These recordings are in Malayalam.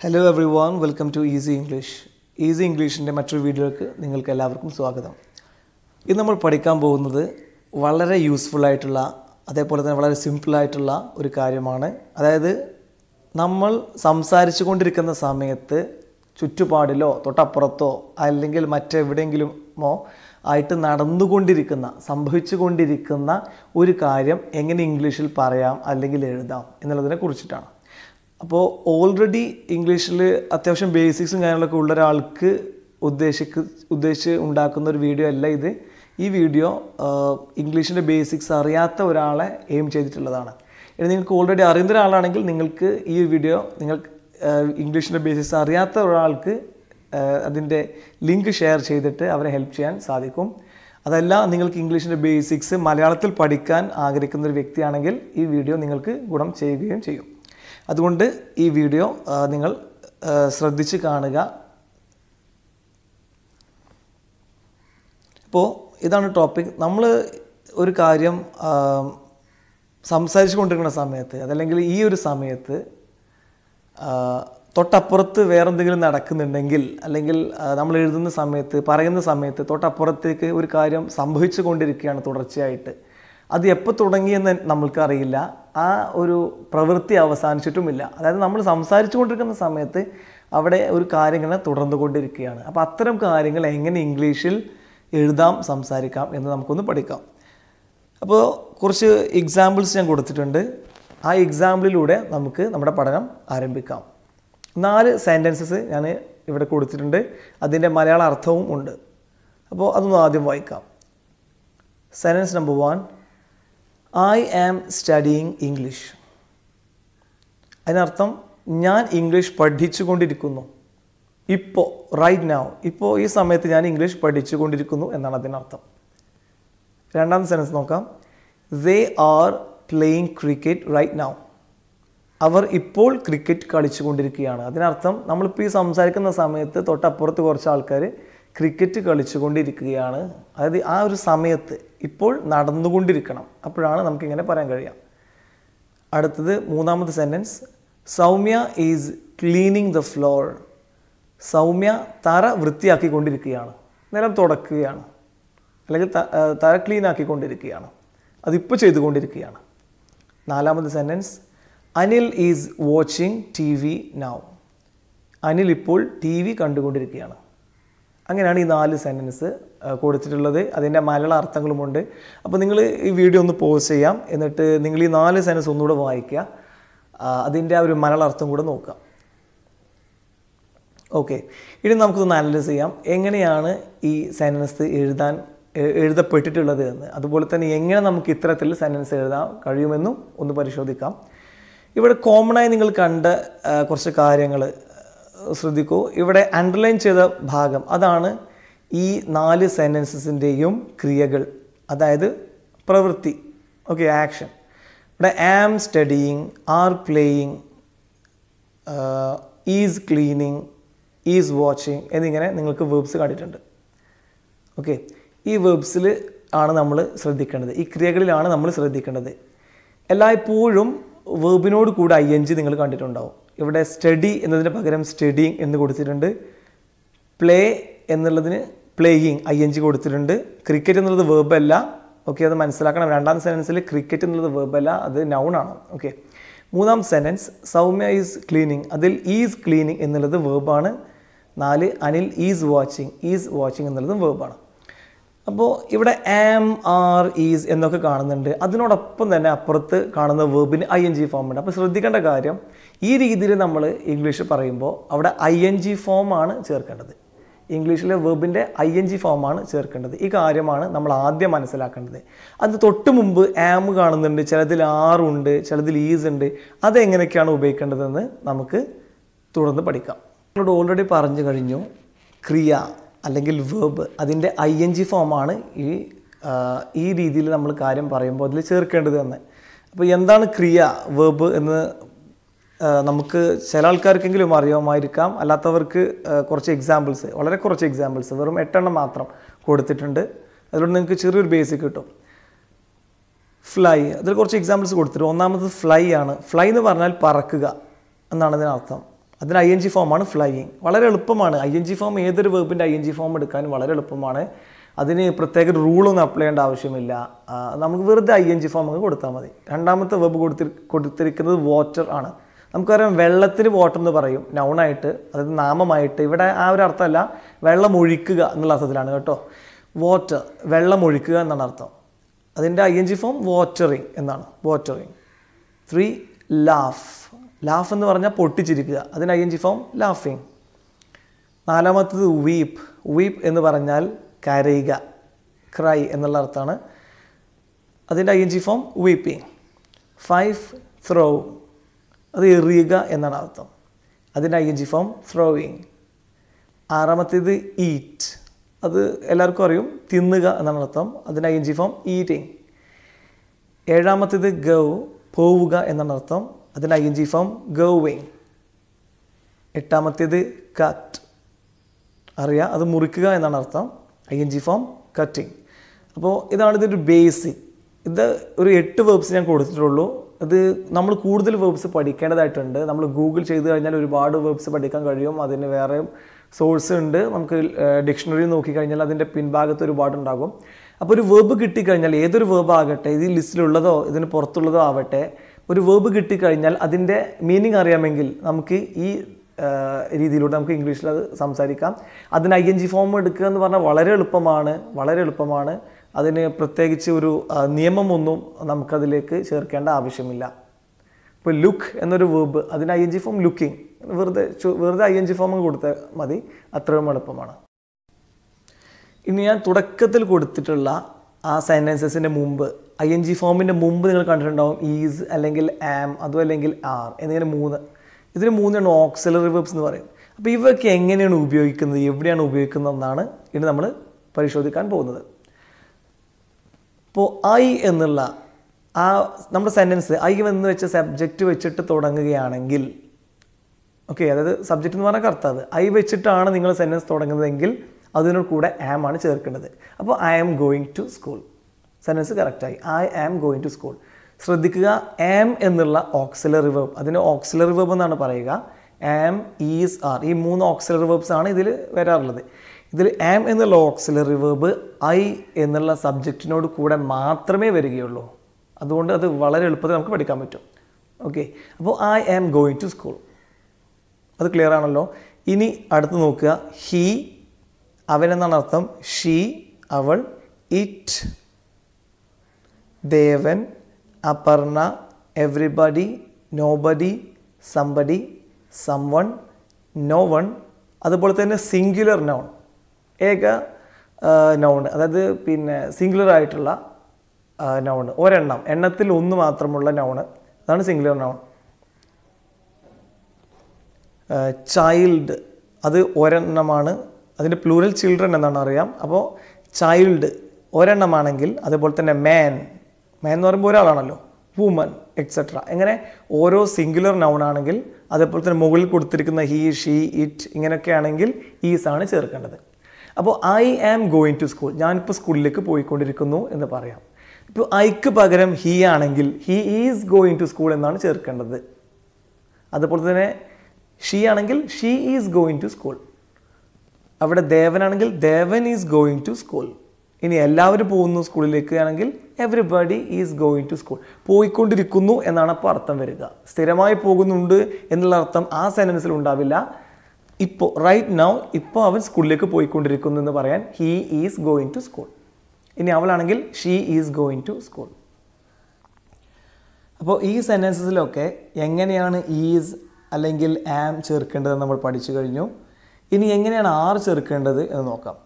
Hello everyone welcome to easy English easy ഇംഗ്ലീഷിൻ്റെ മറ്റൊരു വീഡിയോയിലേക്ക് നിങ്ങൾക്ക് എല്ലാവർക്കും സ്വാഗതം ഇന്ന് നമ്മൾ പഠിക്കാൻ പോകുന്നത് വളരെ യൂസ്ഫുൾ ആയിട്ടുള്ള അതേപോലെ തന്നെ വളരെ സിമ്പിളായിട്ടുള്ള ഒരു കാര്യമാണ് അതായത് നമ്മൾ സംസാരിച്ചു കൊണ്ടിരിക്കുന്ന സമയത്ത് ചുറ്റുപാടിലോ തൊട്ടപ്പുറത്തോ അല്ലെങ്കിൽ മറ്റെവിടെയെങ്കിലുമോ ആയിട്ട് നടന്നുകൊണ്ടിരിക്കുന്ന സംഭവിച്ചു കൊണ്ടിരിക്കുന്ന ഒരു കാര്യം എങ്ങനെ ഇംഗ്ലീഷിൽ പറയാം അല്ലെങ്കിൽ എഴുതാം എന്നുള്ളതിനെ കുറിച്ചിട്ടാണ് അപ്പോൾ ഓൾറെഡി ഇംഗ്ലീഷിൽ അത്യാവശ്യം ബേസിക്സും കാര്യങ്ങളൊക്കെ ഉള്ള ഒരാൾക്ക് ഉദ്ദേശിക്ക് ഉദ്ദേശിച്ച് ഉണ്ടാക്കുന്ന ഒരു വീഡിയോ അല്ല ഇത് ഈ വീഡിയോ ഇംഗ്ലീഷിൻ്റെ ബേസിക്സ് അറിയാത്ത ഒരാളെ എയിം ചെയ്തിട്ടുള്ളതാണ് ഇനി നിങ്ങൾക്ക് ഓൾറെഡി അറിയുന്ന ഒരാളാണെങ്കിൽ നിങ്ങൾക്ക് ഈ വീഡിയോ നിങ്ങൾ ഇംഗ്ലീഷിൻ്റെ ബേസിക്സ് അറിയാത്ത ഒരാൾക്ക് അതിൻ്റെ ലിങ്ക് ഷെയർ ചെയ്തിട്ട് അവരെ ഹെൽപ്പ് ചെയ്യാൻ സാധിക്കും അതല്ല നിങ്ങൾക്ക് ഇംഗ്ലീഷിൻ്റെ ബേസിക്സ് മലയാളത്തിൽ പഠിക്കാൻ ആഗ്രഹിക്കുന്ന ഒരു വ്യക്തിയാണെങ്കിൽ ഈ വീഡിയോ നിങ്ങൾക്ക് ഗുണം ചെയ്യുകയും ചെയ്യും അതുകൊണ്ട് ഈ വീഡിയോ ആ, നിങ്ങൾ ആ, ശ്രദ്ധിച്ച് കാണുക അപ്പോൾ ഇതാണ് ടോപ്പിക് നമ്മൾ ഒരു കാര്യം ആ, സംസാരിച്ചു കൊണ്ടിരിക്കുന്ന സമയത്ത് അതല്ലെങ്കിൽ ഈ ഒരു സമയത്ത് ആ, തൊട്ടപ്പുറത്ത് വേറെ എന്തെങ്കിലും നടക്കുന്നുണ്ടെങ്കിൽ അല്ലെങ്കിൽ ആ, നമ്മൾ എഴുതുന്ന സമയത്ത് പറയുന്ന സമയത്ത് തൊട്ടപ്പുറത്തേക്ക് ഒരു കാര്യം സംഭവിച്ചു കൊണ്ടിരിക്കുകയാണ് തുടർച്ചയായിട്ട് അത് എപ്പോൾ തുടങ്ങിയെന്ന് നമ്മൾക്കറിയില്ല ആ ഒരു പ്രവൃത്തി അവസാനിച്ചിട്ടുമില്ല അതായത് നമ്മൾ സംസാരിച്ചു കൊണ്ടിരിക്കുന്ന സമയത്ത് അവിടെ ഒരു കാര്യം ഇങ്ങനെ തുടർന്നു കൊണ്ടിരിക്കുകയാണ് അപ്പോൾ അത്തരം കാര്യങ്ങൾ എങ്ങനെ ഇംഗ്ലീഷിൽ എഴുതാം സംസാരിക്കാം എന്ന് നമുക്കൊന്ന് പഠിക്കാം അപ്പോൾ കുറച്ച് എക്സാമ്പിൾസ് ഞാൻ കൊടുത്തിട്ടുണ്ട് ആ എക്സാമ്പിളിലൂടെ നമുക്ക് നമ്മുടെ പഠനം ആരംഭിക്കാം നാല് സെൻറ്റൻസസ് ഞാൻ ഇവിടെ കൊടുത്തിട്ടുണ്ട് അതിൻ്റെ മലയാള അർത്ഥവും ഉണ്ട് അപ്പോൾ അതൊന്ന് ആദ്യം വായിക്കാം sentence number one I am studying English അതിനർത്ഥം ഞാൻ ഇംഗ്ലീഷ് പഠിച്ചുകൊണ്ടിരിക്കുന്നു ഇപ്പോൾ റൈറ്റ് നൗ ഇപ്പോൾ ഈ സമയത്ത് ഞാൻ ഇംഗ്ലീഷ് പഠിച്ചുകൊണ്ടിരിക്കുന്നു എന്നാണ് അതിനർത്ഥം രണ്ടാമത്തെ സെൻറ്റൻസ് നോക്കാം they are playing cricket right now അവർ ഇപ്പോൾ ക്രിക്കറ്റ് കളിച്ചുകൊണ്ടിരിക്കുകയാണ് അതിനർത്ഥം നമ്മളിപ്പോൾ ഈ സംസാരിക്കുന്ന സമയത്ത് തൊട്ടപ്പുറത്ത് കുറച്ച് ആൾക്കാർ ക്രിക്കറ്റ് കളിച്ചുകൊണ്ടിരിക്കുകയാണ് അതായത് ആ ഒരു സമയത്ത് ഇപ്പോൾ നടന്നുകൊണ്ടിരിക്കണം അപ്പോഴാണ് നമുക്കിങ്ങനെ പറയാൻ കഴിയാം അടുത്തത് മൂന്നാമത്തെ sentence Soumya is cleaning the floor Soumya തറ വൃത്തിയാക്കിക്കൊണ്ടിരിക്കുകയാണ് നിലം തുടക്കുകയാണ് അല്ലെങ്കിൽ ത- ആ, തറ ക്ലീൻ ആക്കിക്കൊണ്ടിരിക്കുകയാണ് അതിപ്പോൾ ചെയ്തുകൊണ്ടിരിക്കുകയാണ് നാലാമത്തെ sentence Anil is watching T V now Anil ഇപ്പോൾ ടി വി കണ്ടുകൊണ്ടിരിക്കുകയാണ് അങ്ങനെയാണ് ഈ നാല് സെൻറ്റൻസ് കൊടുത്തിട്ടുള്ളത് അതിൻ്റെ മലയാള അർത്ഥങ്ങളുമുണ്ട് അപ്പോൾ നിങ്ങൾ ഈ വീഡിയോ ഒന്ന് പോസ് ചെയ്യാം എന്നിട്ട് നിങ്ങൾ ഈ നാല് സെൻറ്റൻസ് ഒന്നുകൂടെ വായിക്കുക ആ, അതിൻ്റെ ആ ഒരു മലയാള അർത്ഥം കൂടെ നോക്കുക ഓക്കെ ഇനി നമുക്കൊന്ന് അനലൈസ് ചെയ്യാം എങ്ങനെയാണ് ഈ സെൻറ്റൻസ് എഴുതാൻ എ- എഴുതപ്പെട്ടിട്ടുള്ളത് എന്ന് അതുപോലെ തന്നെ എങ്ങനെ നമുക്ക് ഇത്തരത്തിൽ സെൻറ്റൻസ് എഴുതാൻ കഴിയുമെന്നും ഒന്ന് പരിശോധിക്കാം ഇവിടെ കോമൺ ആയി നിങ്ങൾ കണ്ട ആ, കുറച്ച് കാര്യങ്ങൾ ശ്രദ്ധിക്കൂ ഇവിടെ അണ്ടർലൈൻ ചെയ്ത ഭാഗം അതാണ് ഈ നാല് സെൻറ്റൻസസിൻ്റെയും ക്രിയകൾ അതായത് പ്രവൃത്തി ഓക്കെ ആക്ഷൻ ഇവിടെ am studying are playing is cleaning is watching എന്നിങ്ങനെ നിങ്ങൾക്ക് വേർബ്സ് കണ്ടിട്ടുണ്ട് ഓക്കെ ഈ വേർബ്സിൽ ആണ് നമ്മൾ ശ്രദ്ധിക്കേണ്ടത് ഈ ക്രിയകളിലാണ് നമ്മൾ ശ്രദ്ധിക്കേണ്ടത് എല്ലായ്പ്പോഴും വേർബിനോട് കൂടെ ഐ എൻ ജി നിങ്ങൾ കണ്ടിട്ടുണ്ടാവും ഇവിടെ സ്റ്റഡി എന്നതിന് പകരം സ്റ്റഡിങ് എന്ന് കൊടുത്തിട്ടുണ്ട് പ്ലേ എന്നുള്ളതിന് പ്ലേയിങ് ഐ എൻ ജി കൊടുത്തിട്ടുണ്ട് ക്രിക്കറ്റ് എന്നുള്ളത് വേർബ് അല്ല ഓക്കെ അത് മനസ്സിലാക്കണം രണ്ടാം സെൻറ്റൻസിൽ ക്രിക്കറ്റ് എന്നുള്ളത് വേർബ് അല്ല അത് നൗൺ ആണ് ഓക്കെ മൂന്നാം സെൻറ്റൻസ് സൗമ്യ ഈസ് ക്ലീനിങ് അതിൽ ഈസ് ക്ലീനിങ് എന്നുള്ളത് വേർബാണ് നാല് Anil is watching is watching എന്നുള്ളതും വേർബാണ് അപ്പോൾ ഇവിടെ ആം ആർ ഈസ് എന്നൊക്കെ കാണുന്നുണ്ട് അതിനോടൊപ്പം തന്നെ അപ്പുറത്ത് കാണുന്ന വേർബിന് ഐ എൻ ജി ഫോം ഉണ്ട് അപ്പോൾ ശ്രദ്ധിക്കേണ്ട കാര്യം ഈ രീതിയിൽ നമ്മൾ ഇംഗ്ലീഷ് പറയുമ്പോൾ അവിടെ ഐ എൻ ജി ഫോമാണ് ചേർക്കേണ്ടത് ഇംഗ്ലീഷിലെ വേർബിൻ്റെ ഐ എൻ ജി ഫോമാണ് ചേർക്കേണ്ടത് ഈ കാര്യമാണ് നമ്മൾ ആദ്യം മനസ്സിലാക്കേണ്ടത് അത് തൊട്ട് മുമ്പ് ആം കാണുന്നുണ്ട് ചിലതിൽ ആറുണ്ട് ചിലതിൽ ഈസ് ഉണ്ട് അതെങ്ങനെയൊക്കെയാണ് ഉപയോഗിക്കേണ്ടതെന്ന് നമുക്ക് തുടർന്ന് പഠിക്കാം നമ്മളോട് ഓൾറെഡി പറഞ്ഞു കഴിഞ്ഞു ക്രിയ അല്ലെങ്കിൽ വേർബ് അതിൻ്റെ ഐ എൻ ജി ഫോമാണ് ഈ ആ, ഈ രീതിയിൽ നമ്മൾ കാര്യം പറയുമ്പോൾ അതിൽ ചേർക്കേണ്ടത് എന്ന് അപ്പോൾ എന്താണ് ക്രിയ വേർബ് എന്ന് ആ, നമുക്ക് ചില ആൾക്കാർക്കെങ്കിലും അറിയാമായിരിക്കാം അല്ലാത്തവർക്ക് ആ, കുറച്ച് എക്സാമ്പിൾസ് വളരെ കുറച്ച് എക്സാമ്പിൾസ് വെറും എട്ടെണ്ണം മാത്രം കൊടുത്തിട്ടുണ്ട് അതിലൂടെ നിങ്ങൾക്ക് ചെറിയൊരു ബേസിക് കിട്ടും ഫ്ലൈ അതിൽ കുറച്ച് എക്സാമ്പിൾസ് കൊടുത്തിട്ടുണ്ട് ഒന്നാമത് ഫ്ലൈ ആണ് ഫ്ലൈ എന്ന് പറഞ്ഞാൽ പറക്കുക എന്നാണ് ഇതിനർത്ഥം അതിന് ഐ എൻ ജി ഫോമാണ് ഫ്ലൈയിങ് വളരെ എളുപ്പമാണ് ഐ എൻ ജി ഫോം ഏതൊരു വേർബിൻ്റെ ഐ എൻ ജി ഫോം എടുക്കാനും വളരെ എളുപ്പമാണ് അതിന് പ്രത്യേക റൂളൊന്നും അപ്ലൈ ചെയ്യേണ്ട ആവശ്യമില്ല ആ, നമുക്ക് വെറുതെ ഐ എൻ ജി ഫോം അങ്ങ് കൊടുത്താൽ മതി രണ്ടാമത്തെ വെബ് കൊടുത്തി കൊടുത്തിരിക്കുന്നത് വാട്ടർ ആണ് നമുക്കറിയാം വെള്ളത്തിന് വാട്ടർ എന്ന് പറയും നൗണായിട്ട് അതായത് നാമമായിട്ട് ഇവിടെ ആ ഒരു അർത്ഥമല്ല വെള്ളം ഒഴിക്കുക എന്നുള്ള അർത്ഥത്തിലാണ് കേട്ടോ വാട്ടർ വെള്ളം ഒഴിക്കുക എന്നാണ് അർത്ഥം അതിൻ്റെ I N G form watering എന്നാണ് വാട്ടറിങ് ത്രീ ലാഫ് ലാഫ് എന്ന് പറഞ്ഞാൽ പൊട്ടിച്ചിരിക്കുക അതിന് ഐ എൻ ജി ഫോം ലാഫിങ് നാലാമത്തത് വീപ്പ് വീപ്പ് എന്ന് പറഞ്ഞാൽ കരയുക ക്രൈ എന്നുള്ള അർത്ഥമാണ് അതിൻ്റെ I N G form weeping five throw അത് എറിയുക എന്നാണ് അർത്ഥം അതിൻ്റെ I N G form throwing ആറാമത്തേത് ഈറ്റ് അത് എല്ലാവർക്കും അറിയും തിന്നുക എന്നാണ് അർത്ഥം അതിൻ്റെ I N G form eating ഏഴാമത്തേത് ഗൗ പോവുക എന്നാണ് അർത്ഥം അതിൻ്റെ I N G form going എട്ടാമത്തേത് കട്ട് അറിയാം അത് മുറിക്കുക എന്നാണ് അർത്ഥം I N G form cutting അപ്പോൾ ഇതാണ് ഇതിൻ്റെ ഒരു ബേസിക് ഇത് ഒരു എട്ട് വേർബ്സ് ഞാൻ കൊടുത്തിട്ടുള്ളൂ അത് നമ്മൾ കൂടുതൽ വേർബ്സ് പഠിക്കേണ്ടതായിട്ടുണ്ട് നമ്മൾ ഗൂഗിൾ ചെയ്ത് കഴിഞ്ഞാൽ ഒരുപാട് വേർബ്സ് പഠിക്കാൻ കഴിയും അതിന് വേറെ സോഴ്സ് ഉണ്ട് നമുക്ക് ഡിക്ഷണറി നോക്കിക്കഴിഞ്ഞാൽ അതിൻ്റെ പിൻഭാഗത്ത് ഒരുപാടുണ്ടാകും അപ്പോൾ ഒരു വേർബ് കിട്ടിക്കഴിഞ്ഞാൽ ഏതൊരു വേർബ് ആകട്ടെ ഇത് ഈ ലിസ്റ്റിലുള്ളതോ ഇതിന് പുറത്തുള്ളതോ ആവട്ടെ ഒരു വേർബ് കിട്ടിക്കഴിഞ്ഞാൽ അതിൻ്റെ മീനിങ് അറിയാമെങ്കിൽ നമുക്ക് ഈ ആ, രീതിയിലൂടെ നമുക്ക് ഇംഗ്ലീഷിൽ അത് സംസാരിക്കാം അതിന് ഐ എൻ ജി ഫോം എടുക്കുക എന്ന് പറഞ്ഞാൽ വളരെ എളുപ്പമാണ് വളരെ എളുപ്പമാണ് അതിന് പ്രത്യേകിച്ച് ഒരു ആ, നിയമമൊന്നും നമുക്കതിലേക്ക് ചേർക്കേണ്ട ആവശ്യമില്ല ഇപ്പോൾ ലുക്ക് എന്നൊരു വേർബ് അതിന് I N G form looking വെറുതെ ചു- വെറുതെ ഐ എൻ ജി ഫോം കൊടുത്താൽ മതി അത്രയും എളുപ്പമാണ് ഇനി ഞാൻ തുടക്കത്തിൽ കൊടുത്തിട്ടുള്ള ആ സെൻറ്റൻസസിൻ്റെ മുമ്പ് ഐ എൻ ജി ഫോമിൻ്റെ മുമ്പ് നിങ്ങൾ കണ്ടിട്ടുണ്ടാവും ഈസ് അല്ലെങ്കിൽ ആം അതും അല്ലെങ്കിൽ ആർ എന്നിങ്ങനെ മൂന്ന് ഇതിന് മൂന്നാണ് ഓക്സിലറി വെബ്സ് എന്ന് പറയും അപ്പോൾ ഇവയൊക്കെ എങ്ങനെയാണ് ഉപയോഗിക്കുന്നത് എവിടെയാണ് ഉപയോഗിക്കുന്നത് എന്നാണ് ഇനി നമ്മൾ പരിശോധിക്കാൻ പോകുന്നത് ഇപ്പോൾ ഐ എന്നുള്ള ആ നമ്മുടെ സെൻറ്റൻസ് ഐ എന്ന് വെച്ച സബ്ജക്റ്റ് വെച്ചിട്ട് തുടങ്ങുകയാണെങ്കിൽ ഓക്കെ അതായത് സബ്ജക്റ്റ് എന്ന് പറഞ്ഞാൽ കർത്താവ് ഐ വെച്ചിട്ടാണ് നിങ്ങൾ സെൻറ്റൻസ് തുടങ്ങുന്നതെങ്കിൽ അതിനോട് കൂടെ ആം ആണ് ചേർക്കേണ്ടത് അപ്പോൾ I am going to school sentence കറക്റ്റായി I am going to school ശ്രദ്ധിക്കുക ആം എന്നുള്ള ഓക്സിലറി വെബ് അതിന് ഓക്സിലറി വെബ് എന്നാണ് പറയുക ആം ഈസ് ആർ ഈ മൂന്ന് ഓക്സിലറി വെബ്സ് ആണ് ഇതിൽ വരാറുള്ളത് ഇതിൽ ആം എന്നുള്ള ഓക്സിലറി വെബ് ഐ എന്നുള്ള സബ്ജക്റ്റിനോട് കൂടെ മാത്രമേ വരികയുള്ളൂ അതുകൊണ്ട് അത് വളരെ എളുപ്പത്തിൽ നമുക്ക് പഠിക്കാൻ പറ്റും ഓക്കെ അപ്പോൾ I am going to school അത് ക്ലിയർ ആണല്ലോ ഇനി അടുത്ത് നോക്കുക ഹി അവൻ എന്നാണ് അർത്ഥം ഷീ അവൾ it Devan Aparna everybody nobody somebody someone no one അതുപോലെ തന്നെ സിംഗുലർ നൗൺ ഏക നൗൺ അതായത് പിന്നെ സിംഗുലർ ആയിട്ടുള്ള നൗൺ ഒരെണ്ണം എണ്ണത്തിൽ ഒന്ന് മാത്രമുള്ള നൗൺ അതാണ് സിംഗുലർ നൗൺ ചൈൽഡ് അത് ഒരെണ്ണമാണ് അതിൻ്റെ പ്ലൂറൽ ചിൽഡ്രൻ എന്നാണ് അറിയാം അപ്പോൾ ചൈൽഡ് ഒരെണ്ണമാണെങ്കിൽ അതുപോലെ തന്നെ മാൻ മാൻ എന്ന് പറയുമ്പോൾ ഒരാളാണല്ലോ വുമൻ എക്സെട്ര എങ്ങനെ ഓരോ സിംഗുലർ നൗൺ ആണെങ്കിൽ അതേപോലെ തന്നെ മുകളിൽ കൊടുത്തിരിക്കുന്ന ഹീ ഷീ ഇറ്റ് ഇങ്ങനെയൊക്കെ ആണെങ്കിൽ ഈസ് ആണ് ചേർക്കേണ്ടത് അപ്പോൾ I am going to school ഞാനിപ്പോൾ സ്കൂളിലേക്ക് പോയിക്കൊണ്ടിരിക്കുന്നു എന്ന് പറയാം ഇപ്പോൾ ഐക്ക് പകരം ഹീ ആണെങ്കിൽ he is going to school എന്നാണ് ചേർക്കേണ്ടത് അതുപോലെ തന്നെ ഷീ ആണെങ്കിൽ she is going to school അവിടെ ദേവനാണെങ്കിൽ Devan is going to school ഇനി എല്ലാവരും പോകുന്നു സ്കൂളിലേക്ക് ആണെങ്കിൽ everybody is going to school പോയിക്കൊണ്ടിരിക്കുന്നു എന്നാണ് അപ്പോൾ അർത്ഥം വരിക സ്ഥിരമായി പോകുന്നുണ്ട് എന്നുള്ള അർത്ഥം ആ സെൻറ്റൻസിൽ ഉണ്ടാവില്ല ഇപ്പോൾ റൈറ്റ് നൗ ഇപ്പോൾ അവൻ സ്കൂളിലേക്ക് പോയിക്കൊണ്ടിരിക്കുന്നു എന്ന് പറയാൻ he is going to school ഇനി അവളാണെങ്കിൽ she is going to school അപ്പോൾ ഈ സെൻറ്റൻസസിലൊക്കെ എങ്ങനെയാണ് ഈസ് അല്ലെങ്കിൽ ആം ചേർക്കേണ്ടത് നമ്മൾ പഠിച്ചു കഴിഞ്ഞു ഇനി എങ്ങനെയാണ് ആർ ചേർക്കേണ്ടത് എന്ന് നോക്കാം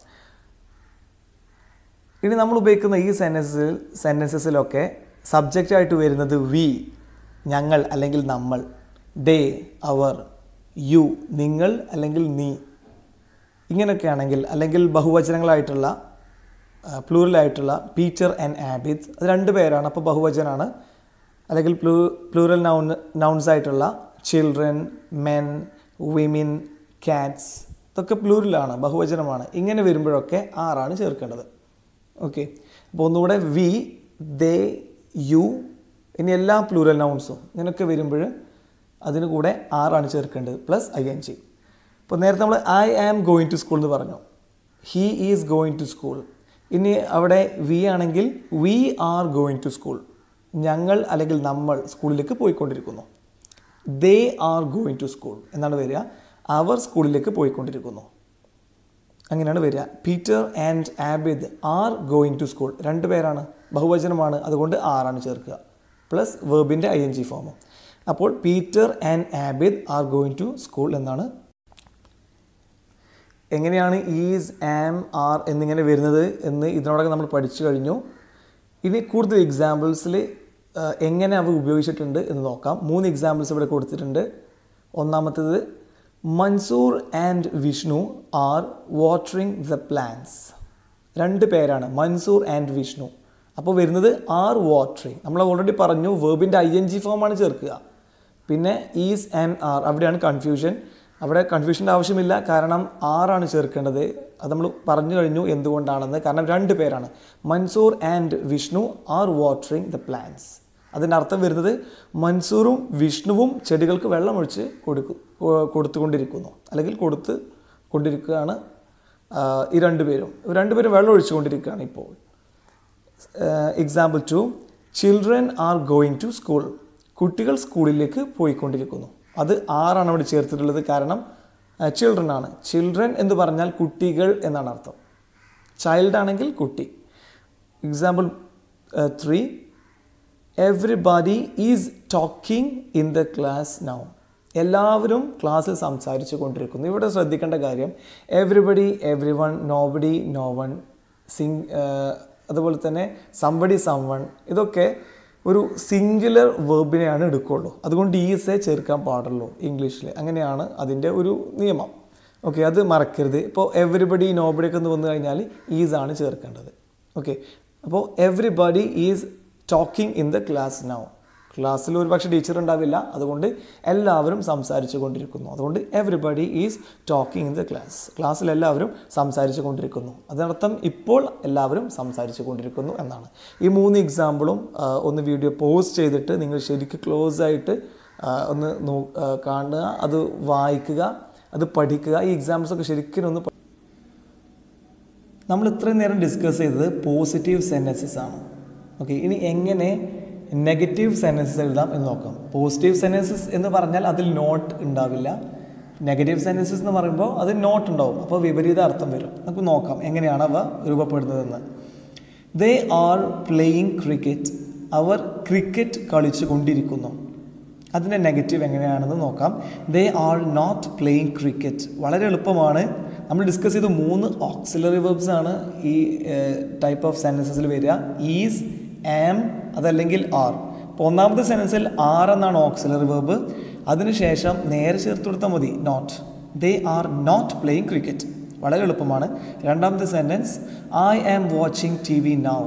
ഇനി നമ്മൾ ഉപയോഗിക്കുന്ന ഈ സെൻറ്റൻസിൽ സെൻറ്റൻസസിലൊക്കെ സബ്ജക്റ്റായിട്ട് വരുന്നത് വി ഞങ്ങൾ അല്ലെങ്കിൽ നമ്മൾ ഡേ അവർ യു നിങ്ങൾ അല്ലെങ്കിൽ നീ ഇങ്ങനെയൊക്കെ ആണെങ്കിൽ അല്ലെങ്കിൽ ബഹുവചനങ്ങളായിട്ടുള്ള പ്ലൂറലായിട്ടുള്ള പീച്ചർ ആൻഡ് ആബിദ് അത് രണ്ട് പേരാണ് അപ്പോൾ ബഹുവചനാണ് അല്ലെങ്കിൽ പ്ലൂ പ്ലൂറൽ നൗൺ നൗൺസ് ആയിട്ടുള്ള ചിൽഡ്രൻ മെൻ വിമിൻ കാറ്റ്സ് ഇതൊക്കെ പ്ലൂറലാണ് ബഹുവചനമാണ് ഇങ്ങനെ വരുമ്പോഴൊക്കെ ആറാണ് ചേർക്കേണ്ടത് ഓക്കെ അപ്പോൾ ഒന്നുകൂടെ വി ദേ യു ഇനി എല്ലാ പ്ലൂറൽ നൗൺസും ഇങ്ങനെയൊക്കെ വരുമ്പോൾ അതിന് കൂടെ ആറാണ് ചേർക്കേണ്ടത് പ്ലസ് ഐ എൻ ജി ഇപ്പോൾ നേരത്തെ നമ്മൾ I am going to school എന്ന് പറഞ്ഞു he is going to school ഇനി അവിടെ വി ആണെങ്കിൽ we are going to school ഞങ്ങൾ അല്ലെങ്കിൽ നമ്മൾ സ്കൂളിലേക്ക് പോയിക്കൊണ്ടിരിക്കുന്നു they are going to school എന്നാണ് വരിക അവർ സ്കൂളിലേക്ക് പോയിക്കൊണ്ടിരിക്കുന്നു അങ്ങനെയാണ് വരിക Peter and Abid are going to school രണ്ട് പേരാണ് ബഹുവചനമാണ് അതുകൊണ്ട് ആറാണ് ചേർക്കുക പ്ലസ് വേർബിൻ്റെ ഐ എൻ ജി ഫോമും അപ്പോൾ Peter and Abid are going to school എന്നാണ് എങ്ങനെയാണ് ഈസ് ആം ആർ എന്നിങ്ങനെ വരുന്നത് എന്ന് ഇതിനോടൊക്കെ നമ്മൾ പഠിച്ചു കഴിഞ്ഞു ഇനി കൂടുതൽ എക്സാമ്പിൾസിൽ എങ്ങനെ അവ ഉപയോഗിച്ചിട്ടുണ്ട് എന്ന് നോക്കാം മൂന്ന് എക്സാമ്പിൾസ് ഇവിടെ കൊടുത്തിട്ടുണ്ട് ഒന്നാമത്തേത് Mansoor and Vishnu are watering the plants രണ്ട് പേരാണ് മൻസൂർ ആൻഡ് വിഷ്ണു അപ്പോൾ വരുന്നത് ആർ വാട്ടറിങ് നമ്മൾ ഓൾറെഡി പറഞ്ഞു വേർബിൻ്റെ ഐ എൻ ജി ഫോമാണ് ചേർക്കുക പിന്നെ ഈസ് ആൻഡ് ആർ അവിടെയാണ് കൺഫ്യൂഷൻ അവിടെ കൺഫ്യൂഷൻ്റെ ആവശ്യമില്ല കാരണം ആറാണ് ചേർക്കേണ്ടത് അത് നമ്മൾ പറഞ്ഞു കഴിഞ്ഞു എന്തുകൊണ്ടാണെന്ന് കാരണം രണ്ട് പേരാണ് Mansoor and Vishnu are watering the plants അതിൻ്റെ അർത്ഥം വരുന്നത് മൻസൂറും വിഷ്ണുവും ചെടികൾക്ക് വെള്ളമൊഴിച്ച് കൊടുക്കു കൊ- കൊടുത്തുകൊണ്ടിരിക്കുന്നു അല്ലെങ്കിൽ കൊടുത്ത് കൊണ്ടിരിക്കുകയാണ് ആ, ഈ രണ്ടുപേരും രണ്ടുപേരും വെള്ളം ഒഴിച്ചുകൊണ്ടിരിക്കുകയാണ് ഇപ്പോൾ example two children are going to school കുട്ടികൾ സ്കൂളിലേക്ക് പോയിക്കൊണ്ടിരിക്കുന്നു അത് ആറാണ് അവിടെ ചേർത്തിട്ടുള്ളത് കാരണം ചിൽഡ്രൻ ആണ് ചിൽഡ്രൻ എന്ന് പറഞ്ഞാൽ കുട്ടികൾ എന്നാണ് അർത്ഥം ചൈൽഡ് ആണെങ്കിൽ കുട്ടി example three everybody is talking in the class now എല്ലാവരും ക്ലാസ്സിൽ സംസാരിച്ചു കൊണ്ടിരിക്കുന്നു ഇവിടെ ശ്രദ്ധിക്കേണ്ട കാര്യം everybody everyone nobody no one സിംഗ് അതുപോലെ തന്നെ സംബഡി സംവൺ ഇതൊക്കെ ഒരു സിംഗുലർ വേർബിനെയാണ് എടുക്കുള്ളൂ അതുകൊണ്ട് ഈസേ ചേർക്കാൻ പാടുള്ളൂ ഇംഗ്ലീഷിൽ അങ്ങനെയാണ് അതിൻ്റെ ഒരു നിയമം ഓക്കെ അത് മറക്കരുത് ഇപ്പോൾ എവ്രിബഡി നോബഡി ഒക്കെ ഒന്ന് വന്നു കഴിഞ്ഞാൽ ഈസ് ആണ് ചേർക്കേണ്ടത് ഓക്കെ അപ്പോൾ everybody is talking in the class now ക്ലാസ്സിൽ ഒരു പക്ഷേ ടീച്ചർ ഉണ്ടാവില്ല അതുകൊണ്ട് എല്ലാവരും സംസാരിച്ചു കൊണ്ടിരിക്കുന്നു അതുകൊണ്ട് everybody is talking in the class ക്ലാസ്സിൽ എല്ലാവരും സംസാരിച്ചു കൊണ്ടിരിക്കുന്നു അതിനർത്ഥം ഇപ്പോൾ എല്ലാവരും സംസാരിച്ചു കൊണ്ടിരിക്കുന്നു എന്നാണ് ഈ മൂന്ന് എക്സാമ്പിളും ആ, ഒന്ന് വീഡിയോ പോസ്റ്റ് ചെയ്തിട്ട് നിങ്ങൾ ശരിക്കും ക്ലോസ് ആയിട്ട് ആ, ഒന്ന് നോ ആ, കാണുക അത് വായിക്കുക അത് പഠിക്കുക ഈ എക്സാംസ് ഒക്കെ ശരിക്കും ഒന്ന് പ- നമ്മൾ ഇത്രയും നേരം ഡിസ്കസ് ചെയ്തത് പോസിറ്റീവ് സെൻറ്റൻസസ് ആണ് ഓക്കെ ഇനി എങ്ങനെ നെഗറ്റീവ് സെൻറ്റൻസസ് എഴുതാം എന്ന് നോക്കാം പോസിറ്റീവ് സെൻറ്റൻസസ് എന്ന് പറഞ്ഞാൽ അതിൽ നോട്ട് ഉണ്ടാവില്ല നെഗറ്റീവ് സെൻറ്റൻസസ് എന്ന് പറയുമ്പോൾ അത് നോട്ട് ഉണ്ടാവും അപ്പോൾ വിപരീത അർത്ഥം വരും നമുക്ക് നോക്കാം എങ്ങനെയാണ് അവ രൂപപ്പെടുന്നതെന്ന് ദേ ആർ പ്ലേയിങ് ക്രിക്കറ്റ് അവർ ക്രിക്കറ്റ് കളിച്ചു കൊണ്ടിരിക്കുന്നു അതിൻ്റെ നെഗറ്റീവ് എങ്ങനെയാണെന്ന് നോക്കാം they are not playing cricket വളരെ എളുപ്പമാണ് നമ്മൾ ഡിസ്കസ് ചെയ്ത മൂന്ന് ഓക്സിലറി വെർബ്സ് ആണ് ഈ ടൈപ്പ് ഓഫ് സെൻറ്റൻസസിൽ വരിക ഈസ് ആം അതല്ലെങ്കിൽ ആർ അപ്പോൾ ഒന്നാമത്തെ സെൻറ്റൻസിൽ ആർ എന്നാണ് ഓക്സിലറി വെർബ് അതിനുശേഷം നേരെ ചേർത്ത് കൊടുത്താൽ മതി not they are not playing cricket വളരെ എളുപ്പമാണ് രണ്ടാമത്തെ sentence I am watching T V now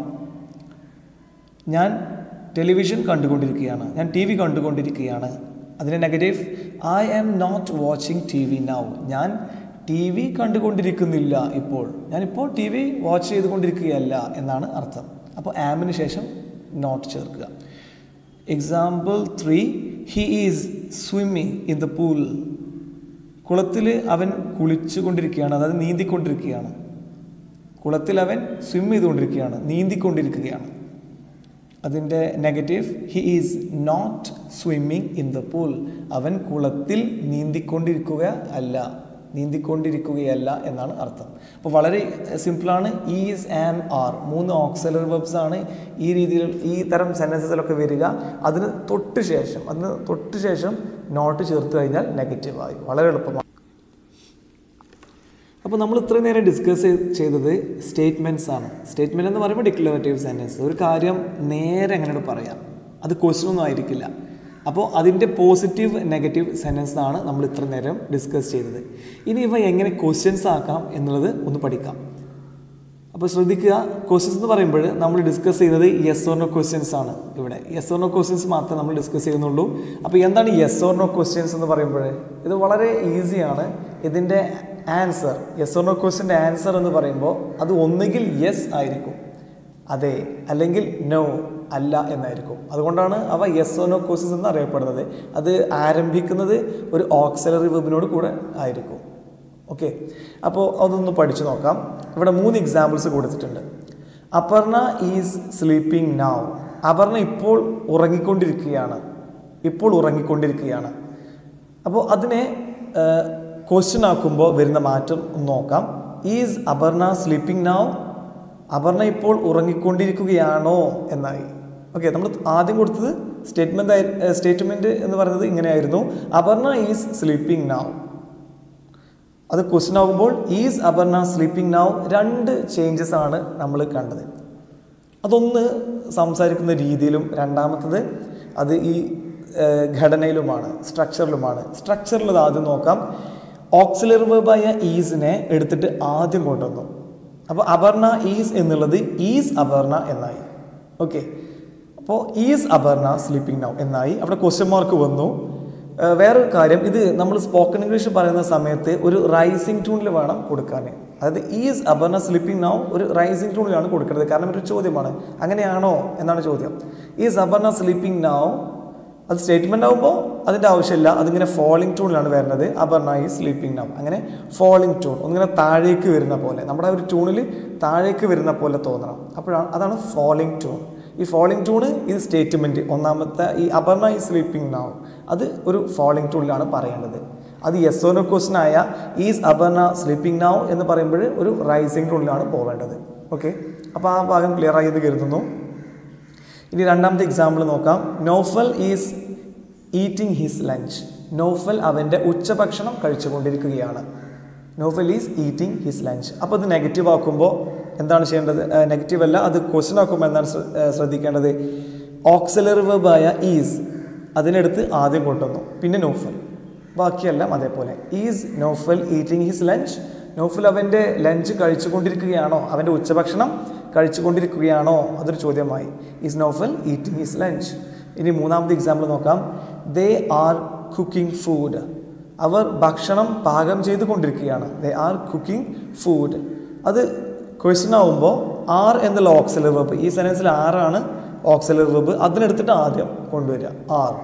ഞാൻ ടെലിവിഷൻ കണ്ടുകൊണ്ടിരിക്കുകയാണ് ഞാൻ ടി വി കണ്ടുകൊണ്ടിരിക്കുകയാണ് അതിൻ്റെ negative I am not watching T V now ഞാൻ ടി വി കണ്ടുകൊണ്ടിരിക്കുന്നില്ല ഇപ്പോൾ ഞാനിപ്പോൾ ടി വി വാച്ച് ചെയ്തുകൊണ്ടിരിക്കുകയല്ല എന്നാണ് അർത്ഥം അപ്പോൾ ആമിന് ശേഷം നോട്ട് ചേർക്കുക example three he is swimming in the pool കുളത്തിൽ അവൻ കുളിച്ചുകൊണ്ടിരിക്കുകയാണ് അതായത് നീന്തിക്കൊണ്ടിരിക്കുകയാണ് കുളത്തിൽ അവൻ സ്വിം ചെയ്തുകൊണ്ടിരിക്കുകയാണ് നീന്തിക്കൊണ്ടിരിക്കുകയാണ് അതിൻ്റെ negative he is not swimming in the pool അവൻ കുളത്തിൽ നീന്തിക്കൊണ്ടിരിക്കുക അല്ല നീന്തിക്കൊണ്ടിരിക്കുകയല്ല എന്നാണ് അർത്ഥം അപ്പോൾ വളരെ സിമ്പിളാണ് ഈസ് ആം ആർ മൂന്ന് ഓക്സലർ വെബ്സ് ആണ് ഈ രീതിയിൽ ഈ തരം സെൻറ്റൻസസിലൊക്കെ വരിക അതിന് തൊട്ട് ശേഷം അതിന് തൊട്ട് ശേഷം നോട്ട് ചേർത്ത് കഴിഞ്ഞാൽ നെഗറ്റീവായി വളരെ എളുപ്പമാണ് അപ്പോൾ നമ്മൾ ഇത്രയും നേരം ഡിസ്കസ് ചെയ്തത് സ്റ്റേറ്റ്മെൻറ്റ്സ് ആണ് സ്റ്റേറ്റ്മെൻറ്റ് എന്ന് പറയുമ്പോൾ ഡിക്ലറേറ്റീവ് സെൻറ്റൻസ് ഒരു കാര്യം നേരെ എങ്ങനെയാണ് പറയാം അത് ക്വസ്റ്റ്യൻ ഒന്നും ആയിരിക്കില്ല അപ്പോൾ അതിൻ്റെ പോസിറ്റീവ് നെഗറ്റീവ് സെൻറ്റൻസ് ആണ് നമ്മൾ ഇത്ര നേരം ഡിസ്കസ് ചെയ്തത് ഇനി ഇവ എങ്ങനെ ക്വസ്റ്റ്യൻസ് ആക്കാം എന്നുള്ളത് ഒന്ന് പഠിക്കാം അപ്പോൾ ശ്രദ്ധിക്കുക ക്വസ്റ്റ്യൻസ് എന്ന് പറയുമ്പോൾ നമ്മൾ ഡിസ്കസ് ചെയ്യുന്നത് യെസ് ഓർ നോ ക്വസ്റ്റ്യൻസ് ആണ് ഇവിടെ യെസ് ഓർ നോ ക്വസ്റ്റ്യൻസ് മാത്രമേ നമ്മൾ ഡിസ്കസ് ചെയ്യുന്നുള്ളൂ അപ്പോൾ എന്താണ് യെസ് ഓർ നോ ക്വസ്റ്റ്യൻസ് എന്ന് പറയുമ്പോൾ ഇത് വളരെ ഈസിയാണ് ഇതിൻ്റെ ആൻസർ യെസ് ഓർ നോ ക്വസ്റ്റ്യൻ്റെ ആൻസർ എന്ന് പറയുമ്പോൾ അത് ഒന്നുകിൽ യെസ് ആയിരിക്കും അതെ അല്ലെങ്കിൽ നോ അല്ല എന്നായിരിക്കും അതുകൊണ്ടാണ് അവ യെസ് ഓ നോ കോഴ്സസ് എന്ന് അറിയപ്പെടുന്നത് അത് ആരംഭിക്കുന്നത് ഒരു ഓക്സിലറി വെബിനോട് കൂടെ ആയിരിക്കും ഓക്കെ അപ്പോൾ അതൊന്ന് പഠിച്ചു നോക്കാം ഇവിടെ മൂന്ന് എക്സാമ്പിൾസ് കൊടുത്തിട്ടുണ്ട് Aparna is sleeping now Aparna ഇപ്പോൾ ഉറങ്ങിക്കൊണ്ടിരിക്കുകയാണ് ഇപ്പോൾ ഉറങ്ങിക്കൊണ്ടിരിക്കുകയാണ് അപ്പോൾ അതിനെ ക്വസ്റ്റ്യൻ ആക്കുമ്പോൾ വരുന്ന മാറ്റം ഒന്ന് നോക്കാം is Aparna sleeping now Aparna ഇപ്പോൾ ഉറങ്ങിക്കൊണ്ടിരിക്കുകയാണോ എന്നായി ഓക്കെ നമ്മൾ ആദ്യം കൊടുത്തത് സ്റ്റേറ്റ്മെന്റ് സ്റ്റേറ്റ്മെന്റ് എന്ന് പറയുന്നത് ഇങ്ങനെയായിരുന്നു അപർണ ഈസ് സ്ലീപ്പിംഗ് നൗ അത് ക്വസ്റ്റ്യൻ ആകുമ്പോൾ ഈസ് അപർണ സ്ലീപ്പിംഗ് നൗ രണ്ട് ചേഞ്ചസ് ആണ് നമ്മൾ കണ്ടത് അതൊന്ന് സംസാരിക്കുന്ന രീതിയിലും രണ്ടാമത്തത് അത് ഈ ഏഹ്, ഘടനയിലുമാണ് സ്ട്രക്ചറിലുമാണ് സ്ട്രക്ചറിൽ അത് ആദ്യം നോക്കാം ഓക്സിലറി വെബായ ഈസിനെ എടുത്തിട്ട് ആദ്യം കൊണ്ടുവന്നു അപ്പോൾ അപർണ ഈസ് എന്നുള്ളത് ഈസ് അപർണ എന്നായി ഓക്കെ അപ്പോൾ ഈസ് അപർണ സ്ലീപ്പിംഗ് നൗ എന്നായി അവിടെ ക്വസ്റ്റ്യൻ മാർക്ക് വന്നു ഏഹ് വേറൊരു കാര്യം ഇത് നമ്മൾ സ്പോക്കൺ ഇംഗ്ലീഷ് പറയുന്ന സമയത്ത് ഒരു റൈസിംഗ് ട്യൂണിൽ വേണം കൊടുക്കാൻ അതായത് ഈസ് അപർണ സ്ലിപ്പിംഗ് നൗ ഒരു റൈസിംഗ് ട്യൂണിലാണ് കൊടുക്കേണ്ടത് കാരണം ഒരു ചോദ്യമാണ് അങ്ങനെയാണോ എന്നാണ് ചോദ്യം ഈസ് അപർണ സ്ലീപ്പിംഗ് നൗ അത് സ്റ്റേറ്റ്മെന്റ് ആകുമ്പോൾ അതിൻ്റെ ആവശ്യമില്ല അതിങ്ങനെ ഫോളിംഗ് ട്യൂണിലാണ് വരുന്നത് അപർണ ഈ സ്ലീപ്പിംഗ് നൗ അങ്ങനെ ഫോളിംഗ് ട്യൂൺ ഒന്നിങ്ങനെ താഴേക്ക് വരുന്ന പോലെ നമ്മുടെ ആ ഒരു ട്യൂണിൽ താഴേക്ക് വരുന്ന പോലെ തോന്നണം അപ്പോഴാണ് അതാണ് ഫോളിംഗ് ട്യൂൺ ഈ ഫോളിംഗ് ട്യൂണ് ഇത് സ്റ്റേറ്റ്മെന്റ് ഒന്നാമത്തെ ഈ അപർണ ഈ സ്ലീപ്പിംഗ് നൗ അത് ഒരു ഫോളിംഗ് ട്യൂണിലാണ് പറയേണ്ടത് അത് യെസ് ഓനോ ക്വസ്റ്റൻ ആയ ഈസ് അപർണ സ്ലീപ്പിംഗ് നൗ എന്ന് പറയുമ്പോൾ ഒരു റൈസിംഗ് ട്യൂണിലാണ് പോവേണ്ടത് ഓക്കെ അപ്പോൾ ആ ഭാഗം ക്ലിയർ ആയി എന്ന് കരുതുന്നു ഇനി രണ്ടാമത്തെ എക്സാമ്പിൾ നോക്കാം Nofal is eating his lunch Nofal അവൻ്റെ ഉച്ചഭക്ഷണം കഴിച്ചുകൊണ്ടിരിക്കുകയാണ് Nofal is eating his lunch അപ്പോൾ ഇത് നെഗറ്റീവ് ആക്കുമ്പോൾ എന്താണ് ചെയ്യേണ്ടത് നെഗറ്റീവ് അല്ല അത് ക്വസ്റ്റൻ ആക്കുമ്പോൾ എന്താണ് ശ്ര- ഏഹ് ശ്രദ്ധിക്കേണ്ടത് ഓക്സിലറി വെബായ ഈസ് അതിനെടുത്ത് ആദ്യം കൊണ്ടുവന്നു പിന്നെ നോഫൽ ബാക്കിയെല്ലാം അതേപോലെ is Nofal eating his lunch Nofal അവൻ്റെ ലഞ്ച് കഴിച്ചുകൊണ്ടിരിക്കുകയാണോ അവൻ്റെ ഉച്ചഭക്ഷണം കഴിച്ചുകൊണ്ടിരിക്കുകയാണോ അതൊരു ചോദ്യമായി is Nofal eating his lunch ഇനി മൂന്നാമത്തെ എക്സാമ്പിൾ നോക്കാം ദേ ആർ കുക്കിംഗ് ഫുഡ് അവർ ഭക്ഷണം പാകം ചെയ്തുകൊണ്ടിരിക്കുകയാണ് ദേ ആർ കുക്കിംഗ് ഫുഡ് അത് ക്വസ്റ്റൻ ആവുമ്പോൾ ആർ എന്നുള്ള ഓക്സിലറി വെബ് ഈ സെൻറ്റൻസിൽ ആറാണ് ഓക്സിലറി വെബ് അതിനെടുത്തിട്ട് ആദ്യം കൊണ്ടുവരിക ആർ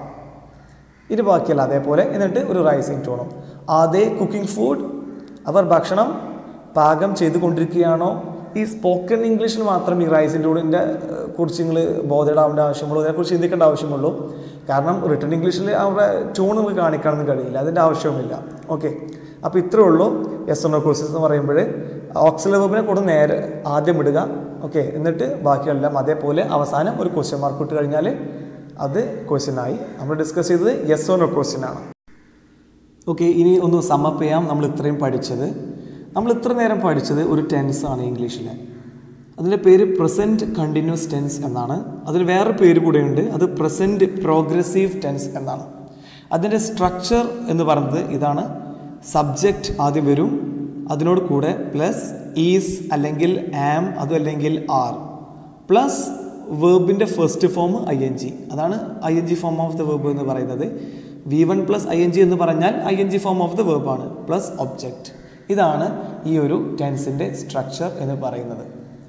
ഇത് ബാക്കിയല്ല അതേപോലെ എന്നിട്ട് ഒരു റൈസിങ് ടോണും ആദേ കുക്കിംഗ് ഫുഡ് അവർ ഭക്ഷണം പാകം ചെയ്തുകൊണ്ടിരിക്കുകയാണോ ഈ സ്പോക്കൺ ഇംഗ്ലീഷിൽ മാത്രം ഈ റൈസിങ് ടൂണിൻ്റെ കുറിച്ച് നിങ്ങൾ ബോധയിടാവേണ്ട ആവശ്യമുള്ളൂ അതിനെക്കുറിച്ച് ചിന്തിക്കേണ്ട ആവശ്യമുള്ളൂ കാരണം റിട്ടേൺ ഇംഗ്ലീഷിൽ അവിടെ ട്യൂൺ നമുക്ക് കാണിക്കാനൊന്നും കഴിയില്ല അതിൻ്റെ ആവശ്യവുമില്ല ഓക്കെ അപ്പോൾ ഇത്രേ ഉള്ളൂ എസ് എൻ ഒ കോഴ്സസ് എന്ന് പറയുമ്പോൾ ഓക്സിലബിനെ കൂടെ നേരെ ആദ്യം ഇടുക ഓക്കെ എന്നിട്ട് ബാക്കിയെല്ലാം അതേപോലെ അവസാനം ഒരു ക്വസ്റ്റ്യൻ മാർക്ക് ഇട്ട് കഴിഞ്ഞാൽ അത് ക്വസ്റ്റ്യൻ ആയി നമ്മൾ ഡിസ്കസ് ചെയ്തത് യെസ് ഓ നോ ക്വസ്റ്റ്യൻ ആണ് ഓക്കെ ഇനി ഒന്ന് സമ്മപ്പ് ചെയ്യാം നമ്മൾ ഇത്രയും പഠിച്ചത് നമ്മൾ ഇത്ര നേരം പഠിച്ചത് ഒരു ടെൻസ് ആണ് ഇംഗ്ലീഷിൽ അതിൻ്റെ പേര് പ്രസൻറ്റ് കണ്ടിന്യൂസ് ടെൻസ് എന്നാണ് അതിന് വേറെ പേര് കൂടെയുണ്ട് അത് പ്രസൻറ്റ് പ്രോഗ്രസീവ് ടെൻസ് എന്നാണ് അതിൻ്റെ സ്ട്രക്ചർ എന്ന് പറയുന്നത് ഇതാണ് സബ്ജക്റ്റ് ആദ്യം വരും അതിനോട് കൂടെ പ്ലസ് ഈസ് അല്ലെങ്കിൽ ആം അതും അല്ലെങ്കിൽ ആർ പ്ലസ് വേർബിൻ്റെ first form I N G അതാണ് I N G form of the verb എന്ന് പറയുന്നത് V one plus I N G എന്ന് പറഞ്ഞാൽ I N G form of the വേർബാണ് പ്ലസ് ഒബ്ജക്റ്റ് ഇതാണ് ഈ ഒരു ടെൻസിൻ്റെ സ്ട്രക്ചർ എന്ന് പറയുന്നത്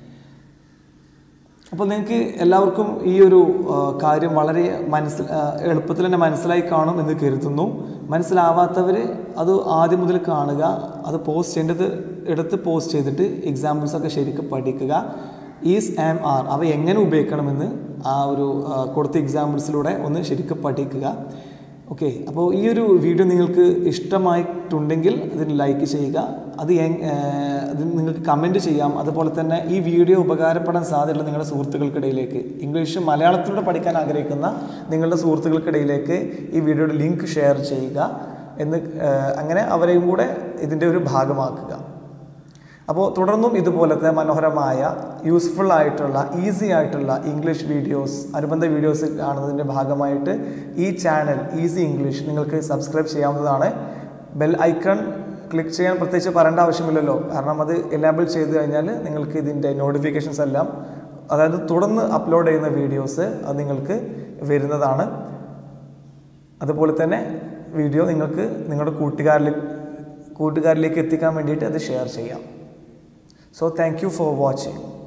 അപ്പോൾ നിങ്ങൾക്ക് എല്ലാവർക്കും ഈ ഒരു ആ, കാര്യം വളരെ മനസ്സിൽ ആ, എളുപ്പത്തിൽ തന്നെ മനസ്സിലായി കാണും എന്ന് കരുതുന്നു മനസ്സിലാവാത്തവർ അത് ആദ്യം മുതൽ കാണുക അത് പോസ്റ്റ് ചെയ്യേണ്ടത് എടുത്ത് പോസ്റ്റ് ചെയ്തിട്ട് എക്സാമ്പിൾസ് ഒക്കെ ശരിക്കും പഠിക്കുക ഈസ് ആം ആർ അവ എങ്ങനെ ഉപയോഗിക്കണമെന്ന് ആ ഒരു ആ, കൊടുത്ത എക്സാമ്പിൾസിലൂടെ ഒന്ന് ശരിക്കും പഠിക്കുക ഓക്കെ അപ്പോൾ ഈ ഒരു വീഡിയോ നിങ്ങൾക്ക് ഇഷ്ടമായിട്ടുണ്ടെങ്കിൽ അതിന് ലൈക്ക് ചെയ്യുക അത് എങ്- ഏർ അത് നിങ്ങൾക്ക് കമൻറ്റ് ചെയ്യാം അതുപോലെ തന്നെ ഈ വീഡിയോ ഉപകാരപ്പെടാൻ സാധ്യതയുള്ള നിങ്ങളുടെ സുഹൃത്തുക്കൾക്കിടയിലേക്ക് ഇംഗ്ലീഷ് മലയാളത്തിലൂടെ പഠിക്കാൻ ആഗ്രഹിക്കുന്ന നിങ്ങളുടെ സുഹൃത്തുക്കൾക്കിടയിലേക്ക് ഈ വീഡിയോയുടെ ലിങ്ക് ഷെയർ ചെയ്യുക എന്ന് ഏർ അങ്ങനെ അവരെയും കൂടെ ഇതിൻ്റെ ഒരു ഭാഗമാക്കുക അപ്പോൾ തുടർന്നും ഇതുപോലത്തെ മനോഹരമായ യൂസ്ഫുൾ ആയിട്ടുള്ള ഈസി ആയിട്ടുള്ള ഇംഗ്ലീഷ് വീഡിയോസ് അനുബന്ധ വീഡിയോസ് കാണുന്നതിൻ്റെ ഭാഗമായിട്ട് ഈ ചാനൽ ഈസി ഇംഗ്ലീഷ് നിങ്ങൾക്ക് സബ്സ്ക്രൈബ് ചെയ്യാവുന്നതാണ് ബെൽ ഐക്കൺ ക്ലിക്ക് ചെയ്യാൻ പ്രത്യേകിച്ച് പറയേണ്ട ആവശ്യമില്ലല്ലോ കാരണം അത് എനാബിൾ ചെയ്ത് കഴിഞ്ഞാൽ നിങ്ങൾക്ക് ഇതിൻ്റെ നോട്ടിഫിക്കേഷൻസ് എല്ലാം അതായത് തുടർന്ന് അപ്ലോഡ് ചെയ്യുന്ന വീഡിയോസ് അത് നിങ്ങൾക്ക് വരുന്നതാണ് അതുപോലെ തന്നെ വീഡിയോ നിങ്ങൾക്ക് നിങ്ങളുടെ കൂട്ടുകാരിൽ കൂട്ടുകാരിലേക്ക് എത്തിക്കാൻ വേണ്ടിയിട്ട് അത് ഷെയർ ചെയ്യാം So thank you for watching.